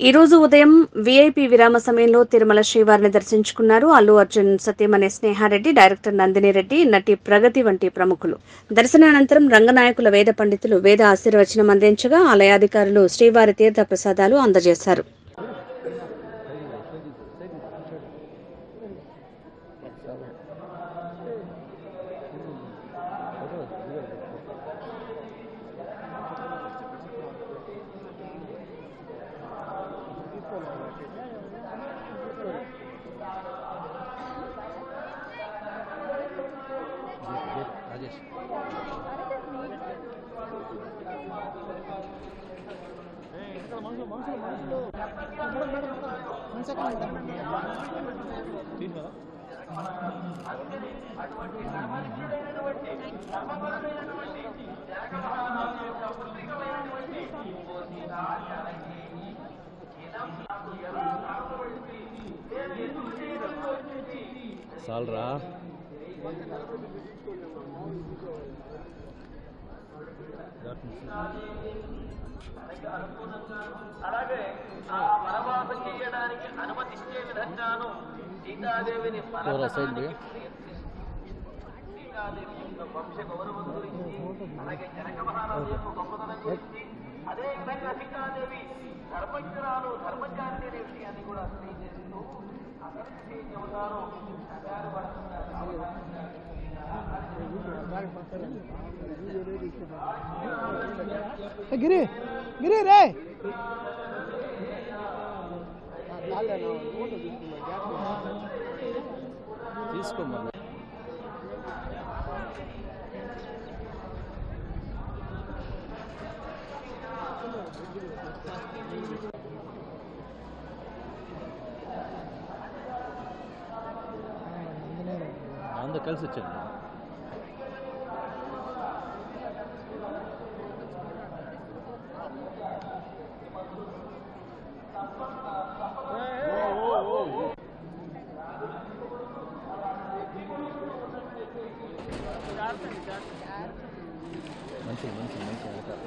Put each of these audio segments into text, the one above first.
ఈ రోజు ఉదయం వీఐపీ విరామ సమయంలో తిరుమల శ్రీవారిని దర్శించుకున్నారు అల్లు అర్జున్ సత్యమనే స్నేహారెడ్డి డైరెక్టర్ నందిని రెడ్డి నటి ప్రగతి వంటి ప్రముఖులు దర్శనానంతరం రంగనాయకుల వేద పండితులు వేద ఆశీర్వచనం అందించగా ఆలయాధికారులు శ్రీవారి తీర్థ ప్రసాదాలు అందజేశారు రాజేష్ సాల్రా అలాగే ఆ వనవాసం చేయడానికి అనుమతించే విధంగాను సీతాదేవిని ఎవరా సైడ్ పోయి సీతాదేవి యొక్క వంశ గౌరవం గురించి అలాగే జనక మహారాజు యొక్క గొప్పతనం గురించి అదే విధంగా సీతాదేవి ధర్మజ్ఞురాలు ధర్మజ్ఞాని అనే విషయాన్ని కూడా తెలియజేస్తూ అక్కడికి చెబుతారు కంగారు గిరి గిరి రే తీసుకోమన్నా అందరూ కలిసి వచ్చాను మంచి మంచి మంచి వెళ్తారు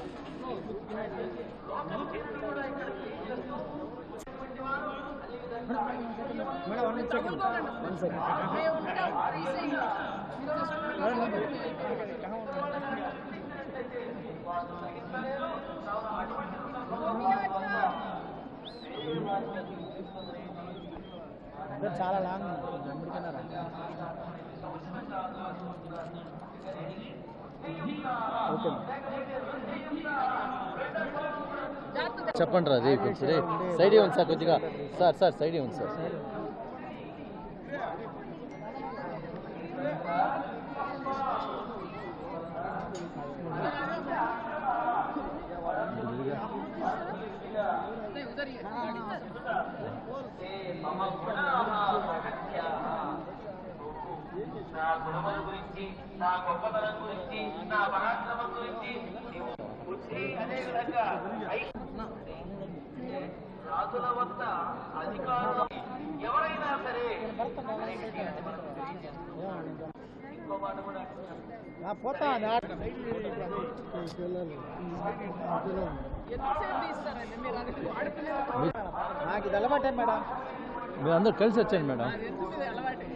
చాలా లాంగ్ అమెరికన్ ఓకే చెప్పండి రా రే కొంచెం రే సైడ్ ఇవ్వండి సార్ కొద్దిగా సార్ సార్ సైడ్ ఇవ్వండి సార్ నా గుణముల గురించి నా గొప్పతనం గురించి నా పరాక్రమం గురించి నీవు బుద్ధి అదే విధంగా ఐ- రాజుల వద్ద అధికారులు ఎవరైనా సరే అనే విషయాన్ని మనకు తెలియజేస్తూ ఇంకో మాట కూడా పోతా నాకు ఇది అలవాటే మేడం మీరు అందరూ కలిసి వచ్చాను మేడం అలవాటే